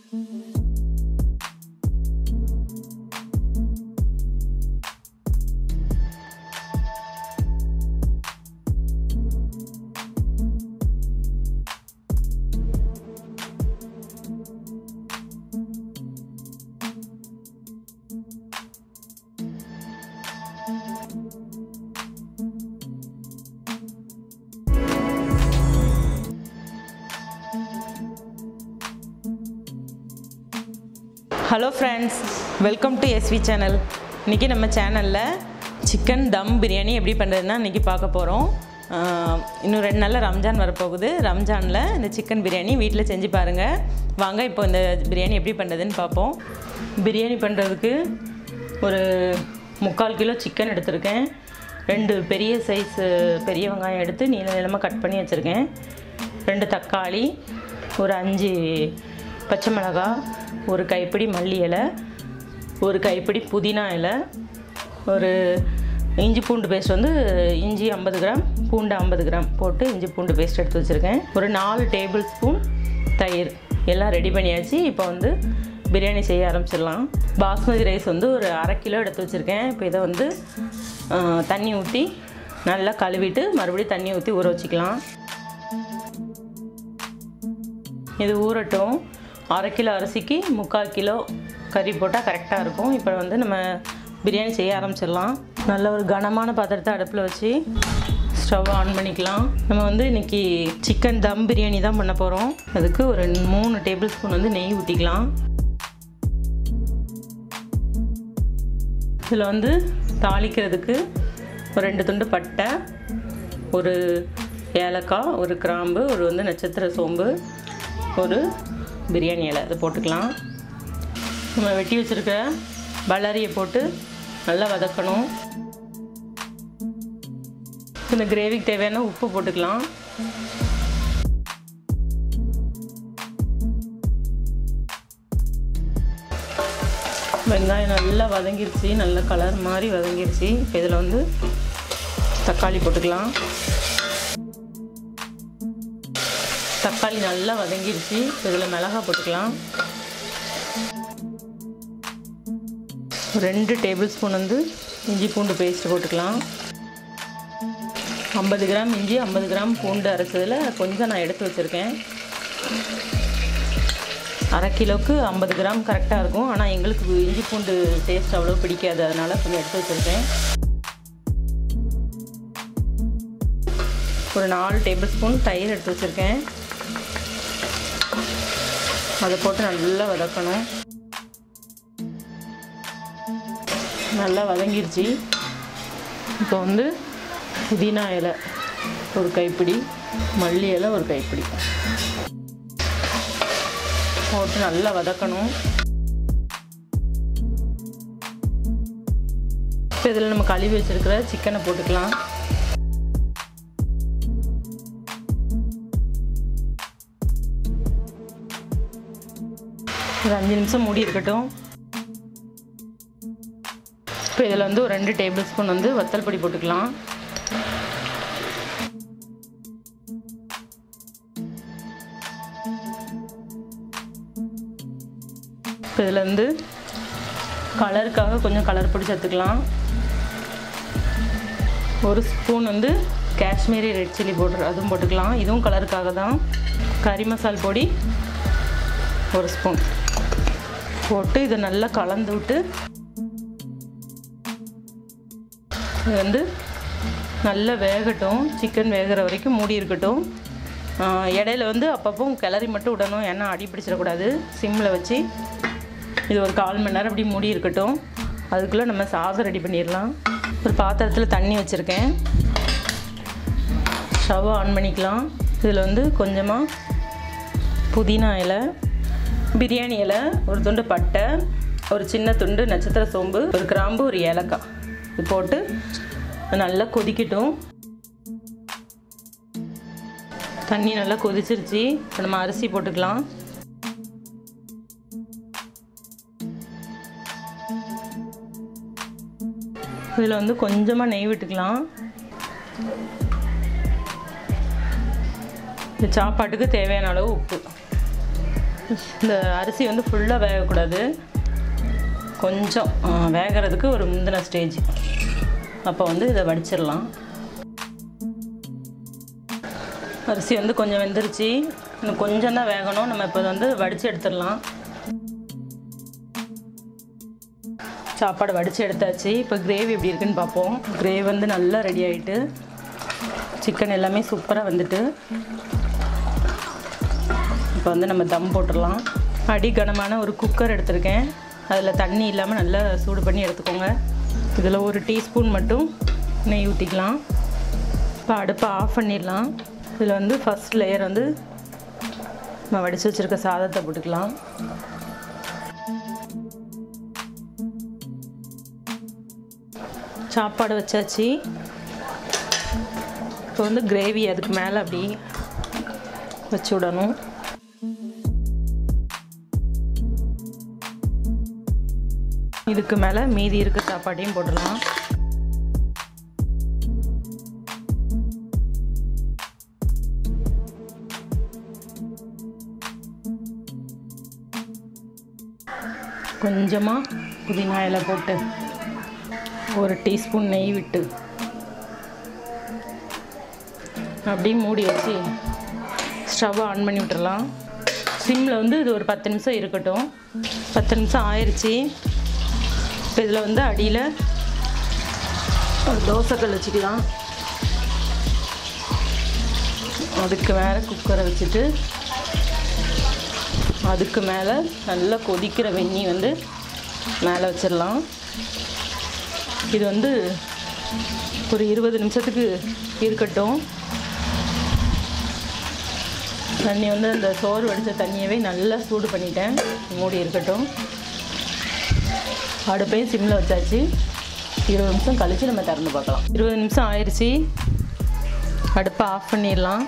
hello friends welcome to SV channel இன்றைக்கி நம்ம சேனலில் சிக்கன் தம் பிரியாணி எப்படி பண்ணுறதுன்னா இன்றைக்கி பார்க்க போகிறோம் இன்னும் ரெண்டு நாளில் ரம்ஜான் வரப்போகுது ரம்ஜானில் இந்த சிக்கன் பிரியாணி வீட்டில் செஞ்சு பாருங்கள் வாங்க இப்போ இந்த பிரியாணி எப்படி பண்ணுறதுன்னு பார்ப்போம் பிரியாணி பண்ணுறதுக்கு ஒரு முக்கால் கிலோ சிக்கன் எடுத்திருக்கேன் ரெண்டு பெரிய சைஸ் பெரிய வெங்காயம் எடுத்து நீள நீளமாக கட் பண்ணி வச்சுருக்கேன் ரெண்டு தக்காளி ஒரு அஞ்சு பச்சை மிளகாய் ஒரு கைப்பிடி மல்லி இலை ஒரு கைப்பிடி புதினா இலை ஒரு இஞ்சி பூண்டு பேஸ்ட் வந்து இஞ்சி ஐம்பது கிராம் பூண்டு ஐம்பது கிராம் போட்டு இஞ்சி பூண்டு பேஸ்ட் எடுத்து வச்சுருக்கேன் ஒரு நாலு டேபிள் ஸ்பூன் தயிர் எல்லாம் ரெடி பண்ணியாச்சு இப்போ வந்து பிரியாணி செய்ய ஆரம்பிச்சிடலாம் பாஸ்மதி ரைஸ் வந்து ஒரு அரை கிலோ எடுத்து வச்சுருக்கேன் இப்போ இதை வந்து ஆ, தண்ணி ஊற்றி நல்லா கழுவிட்டு மறுபடியும் தண்ணி ஊற்றி ஊற வச்சுக்கலாம் இது ஊறட்டும் அரை கிலோ அரிசிக்கு முக்கால் கிலோ கறி போட்டால் கரெக்டாக இருக்கும் இப்போ வந்து நம்ம பிரியாணி செய்ய ஆரம்பிச்சிடலாம் நல்ல ஒரு கனமான பாத்திரத்தை அடுப்பில் வச்சு ஸ்டவ் ஆன் பண்ணிக்கலாம் நம்ம வந்து இன்றைக்கி சிக்கன் தம் பிரியாணி தான் பண்ண போகிறோம் அதுக்கு ஒரு மூணு டேபிள் ஸ்பூன் வந்து நெய் ஊற்றிக்கலாம் இதில் வந்து தாளிக்கிறதுக்கு ஒரு ரெண்டு துண்டு பட்டை ஒரு ஏலக்காய் ஒரு கிராம்பு ஒரு வந்து நட்சத்திர சோம்பு ஒரு பிரியாணி இலை இதை போட்டுக்கலாம் நம்ம வெட்டி வச்சுருக்க பல்லாரியை போட்டு நல்லா வதக்கணும் இந்த கிரேவிக்கு தேவையான உப்பு போட்டுக்கலாம் வெங்காயம் நல்லா வதங்கிருச்சு நல்ல கலர் மாதிரி வதங்கிருச்சு இப்போ இதில் வந்து தக்காளி போட்டுக்கலாம் தக்காளி நல்லா வதங்கிருச்சு இப்போ இதில் மிளகாய் போட்டுக்கலாம் ரெண்டு டேபிள் ஸ்பூன் வந்து இஞ்சி பூண்டு பேஸ்ட் போட்டுக்கலாம் ஐம்பது கிராம் இஞ்சி ஐம்பது கிராம் பூண்டு அரைச்சதில் கொஞ்சம் நான் எடுத்து வச்சுருக்கேன் அரை கிலோவுக்கு ஐம்பது கிராம் கரெக்டாக இருக்கும் ஆனால் எங்களுக்கு இஞ்சி பூண்டு டேஸ்ட் அவ்வளோ பிடிக்காது அதனால் கொஞ்சம் எடுத்து வச்சுருக்கேன் ஒரு நாலு டேபிள் ஸ்பூன் தயிர் எடுத்து வச்சுருக்கேன் அதை போட்டு நல்லா வதக்கணும் நல்லா வதங்கிருச்சு இப்போ வந்து புதினா இலை ஒரு கைப்பிடி மல்லி இலை ஒரு கைப்பிடி போட்டு நல்லா வதக்கணும் இப்போ இதில் நம்ம கழுவி வச்சுருக்கிற சிக்கனை போட்டுக்கலாம் ஒரு அஞ்சு நிமிஷம் மூடி இருக்கட்டும் இப்போ இதில் வந்து ஒரு ரெண்டு டேபிள் ஸ்பூன் வந்து வத்தல் பொடி போட்டுக்கலாம் இப்போ இதில் வந்து கலருக்காக கொஞ்சம் கலர் பொடி சேர்த்துக்கலாம் ஒரு ஸ்பூன் வந்து காஷ்மீரி ரெட் சில்லி பவுடர் அதுவும் போட்டுக்கலாம் இதுவும் கலருக்காக தான் கறி மசால் பொடி ஒரு ஸ்பூன் போட்டு இதை நல்லா கலந்து விட்டு இது வந்து நல்லா வேகட்டும் சிக்கன் வேகிற வரைக்கும் மூடி இருக்கட்டும் ஆஹ் இடையில வந்து அப்பப்போ கிளறி மட்டும் விடணும் ஏன்னா அடி பிடிச்சிடக்கூடாது சிம்மில் வச்சு இது ஒரு கால் மணி நேரம் அப்படி மூடி இருக்கட்டும் அதுக்குள்ளே நம்ம சாதம் ரெடி பண்ணிடலாம் ஒரு பாத்திரத்தில் தண்ணி வச்சுருக்கேன் ஸ்டவ் ஆன் பண்ணிக்கலாம் இதில் வந்து கொஞ்சமாக புதினா இலை பிரியாணி இலை ஒரு துண்டு பட்டை ஒரு சின்ன துண்டு நட்சத்திர சோம்பு ஒரு கிராம்பு ஒரு ஏலக்காய் இது போட்டு நல்லா கொதிக்கட்டும் தண்ணி நல்லா கொதிச்சிருச்சு இப்போ நம்ம அரிசி போட்டுக்கலாம் இதில் வந்து கொஞ்சமாக நெய் விட்டுக்கலாம் இந்த சாப்பாட்டுக்கு தேவையான அளவு உப்பு இந்த அரிசி வந்து ஃபுல்லாக வேகக்கூடாது கொஞ்சம் ஆ, வேகிறதுக்கு ஒரு முந்தின ஸ்டேஜ் அப்போ வந்து இதை வடிச்சிடலாம் அரிசி வந்து கொஞ்சம் வெந்துருச்சு இன்னும் கொஞ்சம் தான் வேகணும் நம்ம இப்போ வந்து வடித்து எடுத்துடலாம் சாப்பாடு வடித்து எடுத்தாச்சு இப்போ கிரேவி எப்படி இருக்குன்னு பார்ப்போம் கிரேவி வந்து நல்லா ரெடி ஆகிட்டு சிக்கன் எல்லாமே சூப்பராக வந்துட்டு இப்போ வந்து நம்ம தம் போட்டுடலாம் அடி கனமான ஒரு குக்கர் எடுத்திருக்கேன் அதில் தண்ணி இல்லாமல் நல்லா சூடு பண்ணி எடுத்துக்கோங்க இதில் ஒரு டீஸ்பூன் மட்டும் நெய் ஊற்றிக்கலாம் இப்போ அடுப்பை ஆஃப் பண்ணிடலாம் இதில் வந்து ஃபஸ்ட் லேயர் வந்து நம்ம வடித்து வச்சுருக்க சாதத்தை போட்டுக்கலாம் சாப்பாடு வச்சாச்சு இப்போ வந்து கிரேவி அதுக்கு மேலே அப்படி வச்சு விடணும் இதுக்கு மேலே மீதி இருக்க சாப்பாட்டையும் போட்டுடலாம் கொஞ்சமாக புதினா இலை போட்டு ஒரு டீஸ்பூன் நெய் விட்டு அப்படியே மூடி வச்சு ஸ்டவ்வை ஆன் பண்ணி விட்டுறலாம் சிம்மில் வந்து இது ஒரு பத்து நிமிஷம் இருக்கட்டும் பத்து நிமிஷம் ஆயிடுச்சு இப்போ இதில் வந்து அடியில் ஒரு தோசைக்கல் வச்சுக்கலாம் அதுக்கு மேலே குக்கரை வச்சுட்டு அதுக்கு மேலே நல்லா கொதிக்கிற வெந்நி வந்து மேலே வச்சிடலாம் இது வந்து ஒரு இருபது நிமிஷத்துக்கு இருக்கட்டும் தண்ணி வந்து அந்த சோறு வடித்த தண்ணியவே நல்லா சூடு பண்ணிட்டேன் மூடி இருக்கட்டும் அடுப்பையும் சிம்மில் வச்சாச்சு இருபது நிமிஷம் கழித்து நம்ம திறந்து பார்க்கலாம் இருபது நிமிஷம் ஆயிடுச்சு அடுப்பை ஆஃப் பண்ணிடலாம்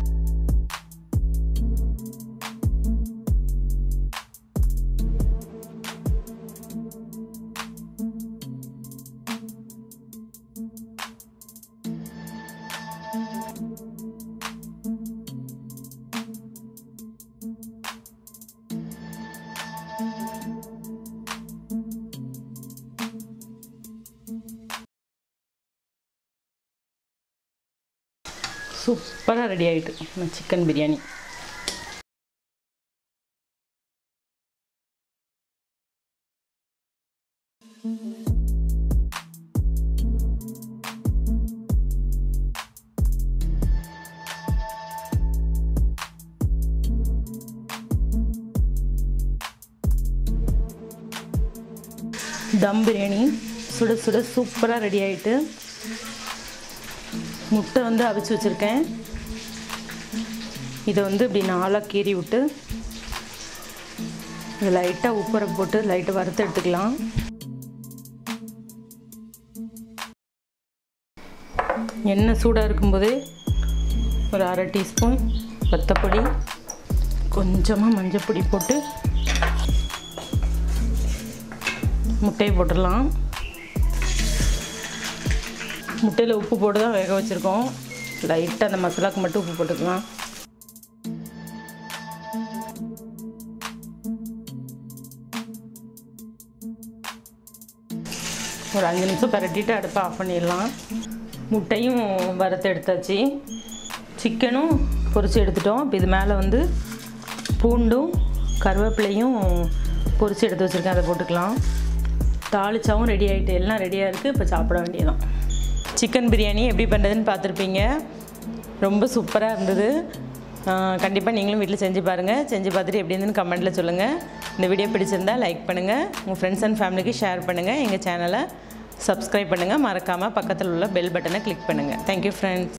சூப்பராக ரெடி ஆகிட்டு நம்ம சிக்கன் பிரியாணி தம் பிரியாணி சுட சுட சூப்பராக ரெடி ஆகிட்டு முட்டை வந்து அவிச்சு வச்சுருக்கேன் இதை வந்து இப்படி நாலாக கீறி விட்டு இது லைட்டாக உப்பரை போட்டு லைட்டாக வறுத்து எடுத்துக்கலாம் எண்ணெய் சூடாக இருக்கும்போதே ஒரு அரை டீஸ்பூன் வத்தப்பொடி கொஞ்சமாக மஞ்சப்பொடி போட்டு முட்டையை போட்டுடலாம் முட்டையில் உப்பு போட்டு தான் வேக வச்சுருக்கோம் லைட்டாக அந்த மசாலாக்கு மட்டும் உப்பு போட்டுக்கலாம் ஒரு அஞ்சு நிமிஷம் பரட்டிட்டு அடுப்பை ஆஃப் பண்ணிடலாம் முட்டையும் வறுத்து எடுத்தாச்சு சிக்கனும் பொரிச்சு எடுத்துட்டோம் இப்போ இது மேலே வந்து பூண்டும் கருவேப்பிலையும் பொரிச்சு எடுத்து வச்சுருக்கேன் அதை போட்டுக்கலாம் தாளிச்சாவும் ரெடி ஆகிட்டு எல்லாம் ரெடியாக இருக்குது இப்போ சாப்பிட வேண்டியதான் சிக்கன் பிரியாணி எப்படி பண்ணுறதுன்னு பார்த்துருப்பீங்க ரொம்ப சூப்பராக இருந்தது கண்டிப்பாக நீங்களும் வீட்டில் செஞ்சு பாருங்கள் செஞ்சு பார்த்துட்டு எப்படி இருந்துன்னு கமெண்ட்டில் சொல்லுங்கள் இந்த வீடியோ பிடிச்சிருந்தா லைக் பண்ணுங்கள் உங்கள் ஃப்ரெண்ட்ஸ் அண்ட் ஃபேமிலிக்கு ஷேர் பண்ணுங்கள் எங்கள் சேனலை சப்ஸ்கிரைப் பண்ணுங்கள் மறக்காமல் பக்கத்தில் உள்ள பெல் பட்டனை கிளிக் பண்ணுங்கள் தேங்க்யூ ஃப்ரெண்ட்ஸ்